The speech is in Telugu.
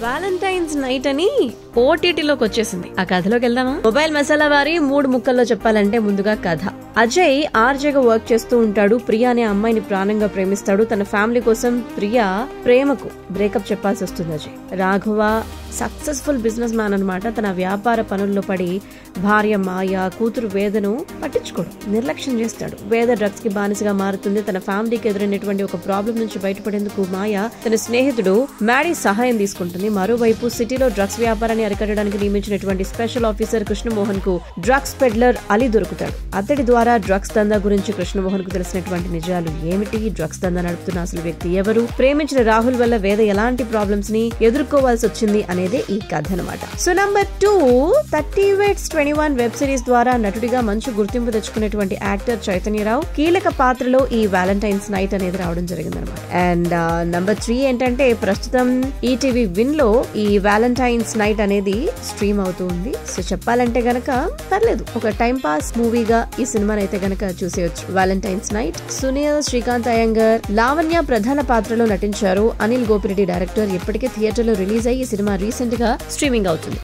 వ్యాలంటైన్స్ నైట్ అని ఓటీటీలోకి వచ్చేసింది ఆ కథలోకి వెళ్దామా మొబైల్ మసాలా వారి మూడు ముక్కల్లో చెప్పాలంటే ముందుగా కథ అజయ్ ఆర్జేగా వర్క్ చేస్తూ ఉంటాడు ప్రియా అనే అమ్మాయిని ప్రాణంగా ప్రేమిస్తాడు తన ఫ్యామిలీ కోసం ప్రియా ప్రేమకు బ్రేకప్ చెప్పాల్సి వస్తుంది Ajay Raghava successful businessman అనమాట తన వ్యాపార పనుల్లో పడి భార్య మాయ కూతురు వేదను పట్టించుకోడు నిర్లక్ష్యం చేస్తాడు వేద డ్రగ్స్ కి బానిసగా మారుతుంది తన ఫ్యామిలీకి ఎదురైనటువంటి ఒక ప్రాబ్లం నుంచి బయటపడేందుకు మాయ తన స్నేహితుడు మ్యాడీ సహాయం తీసుకుంటుంది మరోవైపు సిటీలో డ్రగ్స్ వ్యాపారాన్ని అరికట్టడానికి నియమించినటువంటి స్పెషల్ ఆఫీసర్ కృష్ణమోహన్ కు డ్రగ్స్ పెడ్లర్ అలీ దొరుకుతాడు అతడి ద్వారా డ్రగ్స్ దందా గురించి కృష్ణమోహన్ కు తెలిసినటువంటి నిజాలు ఏమిటి డ్రగ్స్ దందా నడుపుతున్న అసలు వ్యక్తి ఎవరు ప్రేమించిన రాహుల్ వల్ల వేద ఎలాంటి ప్రాబ్లమ్స్ ని ఎదుర్కోవాల్సి వచ్చింది అనేదే ఈ కథ అనమాట so number two thirty weights twenty one web series ద్వారా నటుడిగా మంచి గుర్తింపు తెచ్చుకున్నటువంటి యాక్టర్ చైతన్యరావు కీలక పాత్రలో ఈ వ్యాలంటైన్స్ నైట్ అనేది రావడం జరిగిందనమాట అండ్ నంబర్ త్రీ ఏంటంటే ప్రస్తుతం ఈటీవీ విన్ లో ఈ వ్యాలంటైన్స్ నైట్ అనేది స్ట్రీమ్ అవుతూ ఉంది సో చెప్పాలంటే గనక పర్లేదు ఒక టైం పాస్ మూవీగా ఈ సినిమాని అయితే గనక చూసేయొచ్చు వ్యాలంటైన్స్ నైట్ సునీల్ శ్రీకాంత్ అయ్యంగర్ లావణ్య ప్రధాన పాత్రలో నటించారు అనిల్ గోపిరెడ్డి డైరెక్టర్ ఇప్పటికే థియేటర్ లో రిలీజ్ అయ్యి ఈ సినిమా రీసెంట్ గా స్ట్రీమింగ్ అవుతుంది